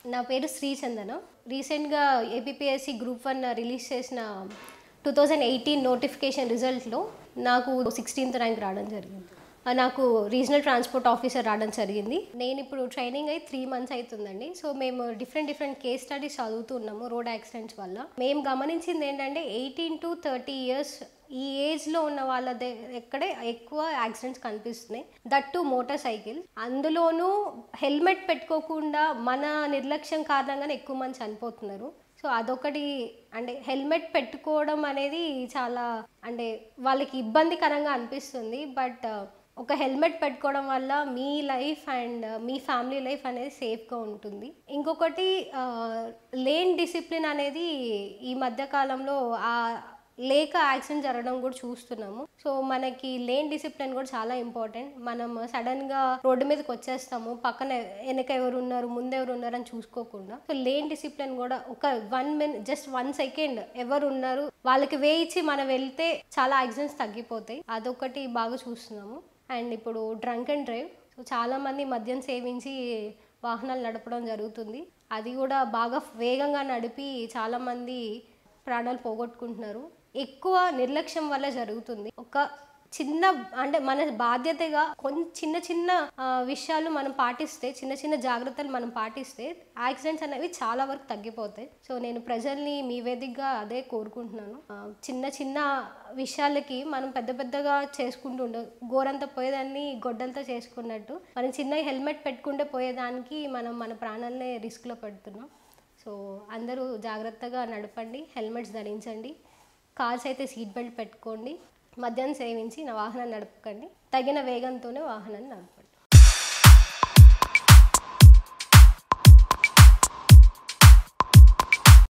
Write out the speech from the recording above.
నా పేరు శ్రీచందన రీసెంట్గా ఏపీఎస్సి గ్రూప్ వన్ రిలీజ్ చేసిన టూ థౌజండ్ ఎయిటీన్ నోటిఫికేషన్ రిజల్ట్లో నాకు సిక్స్టీన్త్ ర్యాంక్ రావడం జరిగింది ఆ, నాకు రీజనల్ ట్రాన్స్పోర్ట్ ఆఫీసర్ రావడం జరిగింది నేను ఇప్పుడు ట్రైనింగ్ అయి త్రీ మంత్స్ అవుతుందండి సో మేము డిఫరెంట్ డిఫరెంట్ కేస్ స్టడీస్ చదువుతున్నాము రోడ్ యాక్సిడెంట్స్ వల్ల మేము గమనించింది ఏంటంటే ఎయిటీన్ టు థర్టీ ఇయర్స్ ఈ ఏజ్లో ఉన్న వాళ్ళ దే- ఎక్కడే ఎక్కువ యాక్సిడెంట్స్ కనిపిస్తున్నాయి దట్ టు మోటార్ సైకిల్ అందులోనూ హెల్మెట్ పెట్టుకోకుండా మన నిర్లక్ష్యం కారణంగానే ఎక్కువ మంది చనిపోతున్నారు సో అదొకటి అంటే హెల్మెట్ పెట్టుకోవడం అనేది చాలా అంటే వాళ్ళకి ఇబ్బందికరంగా అనిపిస్తుంది బట్ ఒక హెల్మెట్ పెట్టుకోవడం వల్ల మీ లైఫ్ అండ్ మీ ఫ్యామిలీ లైఫ్ అనేది సేఫ్గా ఉంటుంది ఇంకొకటి లేన్ డిసిప్లిన్ అనేది ఈ మధ్య కాలంలో ఆ లేక యాక్సిడెంట్ జరగడం కూడా చూస్తున్నాము సో మనకి లేన్ డిసిప్లిన్ కూడా చాలా ఇంపార్టెంట్ మనం సడన్గా రోడ్డు మీదకి వచ్చేస్తాము పక్కన వెనక ఎవరు ఉన్నారు ముందు ఎవరు ఉన్నారు అని చూసుకోకుండా సో లేన్ డిసిప్లిన్ కూడా ఒక one minute just one second ఎవరు ఉన్నారు వాళ్ళకి వే ఇచ్చి మనం వెళ్తే చాలా యాక్సిడెంట్స్ తగ్గిపోతాయి అదొకటి బాగా చూస్తున్నాము అండ్ ఇప్పుడు డ్రంక్ అండ్ డ్రైవ్ సో చాలామంది మద్యం సేవించి వాహనాలు నడపడం జరుగుతుంది అది కూడా బాగా వేగంగా నడిపి చాలామంది ప్రాణాలు పోగొట్టుకుంటున్నారు ఎక్కువ నిర్లక్ష్యం వల్ల జరుగుతుంది ఒక చిన్న అంటే మన బాధ్యతగా కొంచెం చిన్న చిన్న ఆ, విషయాలు మనం పాటిస్తే చిన్న చిన్న జాగ్రత్తలు మనం పాటిస్తే యాక్సిడెంట్స్ అనేవి చాలా వరకు తగ్గిపోతాయి సో నేను ప్రజల్ని మీ వేదికగా అదే కోరుకుంటున్నాను ఆ, చిన్న చిన్న విషయాలకి మనం పెద్ద పెద్దగా చేసుకుంటూ ఉండ గోరంత పోయేదాన్ని గొడ్డలతో చేసుకున్నట్టు మనం చిన్న హెల్మెట్ పెట్టుకుంటే పోయేదానికి మనం మన ప్రాణాలనే రిస్క్లో పెడుతున్నాం సో అందరూ జాగ్రత్తగా నడపండి హెల్మెట్స్ ధరించండి కార్స్ అయితే సీట్ బెల్ట్ పెట్టుకోండి మద్యాన్ని సేవించి నా వాహనాన్ని నడపకండి తగిన వేగంతోనే వాహనాన్ని నడపండి